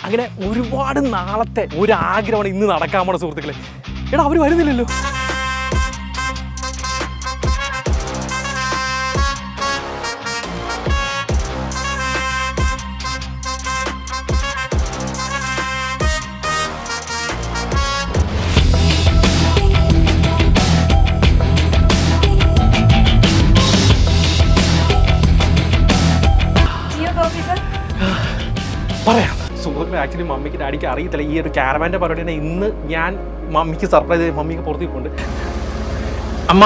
അങ്ങനെ ഒരുപാട് നാളത്തെ ഒരു ആഗ്രഹമാണ് ഇന്ന് നടക്കാൻ പോണ സുഹൃത്തുക്കളെ എടാ അവർ വരുന്നില്ലല്ലോ പറയാം സുഹൃത്തുക്കളെ ആക്ച്വലി മമ്മിക്ക് ഡാഡിക്ക് അറിയത്തില്ല ഈ ഒരു ക്യാരവാൻ്റെ പരിപാടി തന്നെ ഇന്ന് ഞാൻ മമ്മിക്ക് സർപ്രൈസ് ചെയ്ത് മമ്മിക്ക് പുറത്തേക്ക് കൊണ്ട് അമ്മ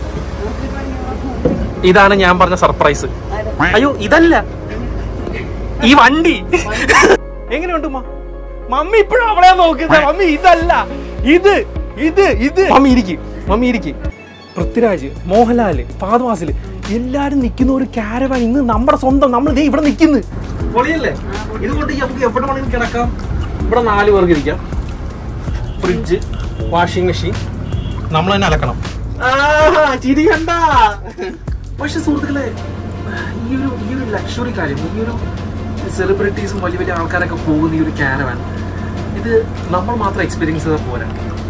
ഇതാണ് ഞാൻ പറഞ്ഞ സർപ്രൈസ് അയ്യോ ഇതല്ല ഈ വണ്ടി എങ്ങനെയുണ്ട് ഉമ്മ മമ്മി ഇപ്പോഴും അവളെ നോക്കുന്നത് മമ്മി ഇതല്ല ഇത് ഇത് ഇത് മമ്മി ഇരിക്കും മമ്മി ഇരിക്കും പൃഥ്വിരാജ് മോഹൻലാല് ഫാദ്വാസില് എല്ലാരും നിൽക്കുന്ന ഒരു ക്യാരവാൻ ഇന്ന് നമ്മുടെ സ്വന്തം നമ്മൾ ദേ ഇവിടെ നിൽക്കുന്നു പൊളിയല്ലേ ഇതുകൊണ്ട് നമുക്ക് എവിടെ വേണമെങ്കിലും കിടക്കാം ഇവിടെ നാല് പേർക്ക് ഇരിക്കാം ഫ്രിഡ്ജ് വാഷിംഗ് മെഷീൻ നമ്മൾ തന്നെ അലക്കണം ചിരി കണ്ട പക്ഷെ സുഹൃത്തുക്കളെ ഈ ഒരു ഈ ഒരു ലക്ഷറി കാര്യം ഈ ഒരു സെലിബ്രിറ്റീസും വലിയ വലിയ ആൾക്കാരൊക്കെ പോകുന്ന ഈ ഒരു ക്യാരവാൻ ഇത് നമ്മൾ മാത്രം എക്സ്പീരിയൻസ് ചെയ്താൽ പോരാ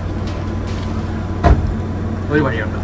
ഒരു വഴിയുണ്ട്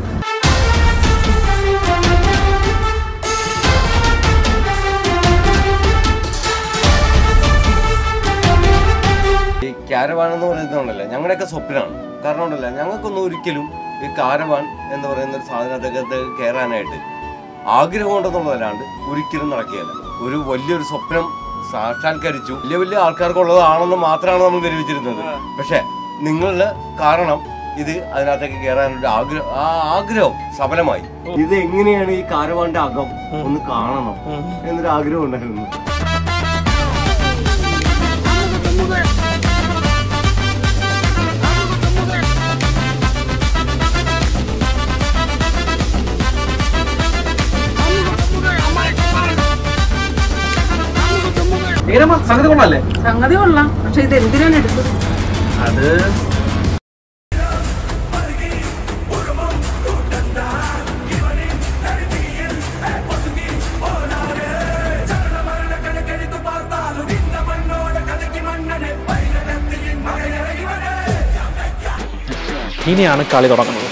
ഈ കാരവാൻ എന്ന് പറയുന്നതുകൊണ്ടല്ല ഞങ്ങളുടെയൊക്കെ സ്വപ്നമാണ് കാരണം ഉണ്ടല്ല ഞങ്ങൾക്കൊന്നും ഒരിക്കലും ഈ കാരവാൻ എന്ന് പറയുന്ന ഒരു സാധനത്തിനകത്ത് കയറാനായിട്ട് ആഗ്രഹം ഉണ്ടെന്നുള്ളതല്ലാണ്ട് ഒരിക്കലും നടക്കുകയില്ല ഒരു വലിയൊരു സ്വപ്നം സാക്ഷാത്കരിച്ചു വലിയ വലിയ ആൾക്കാർക്കുള്ളതാണെന്ന് മാത്രമാണ് നമ്മൾ ധരിച്ചിരുന്നത് പക്ഷെ നിങ്ങളുടെ കാരണം ഇത് അതിനകത്തേക്ക് കയറാനൊരു ആഗ്രഹം ആ ആഗ്രഹം സഫലമായി ഇത് എങ്ങനെയാണ് ഈ കാരവാന്റെ അകം ഒന്ന് കാണണം എന്നൊരു ആഗ്രഹം ഉണ്ടായിരുന്നു എങ്ങനെ സംഗതി കൊള്ളാല്ലേ സംഗതി കൊള്ളാം പക്ഷെ ഇത് എന്തിനാണ് എടുത്തത് അത് ഇനിയാണ് കളി തുടങ്ങുന്നത്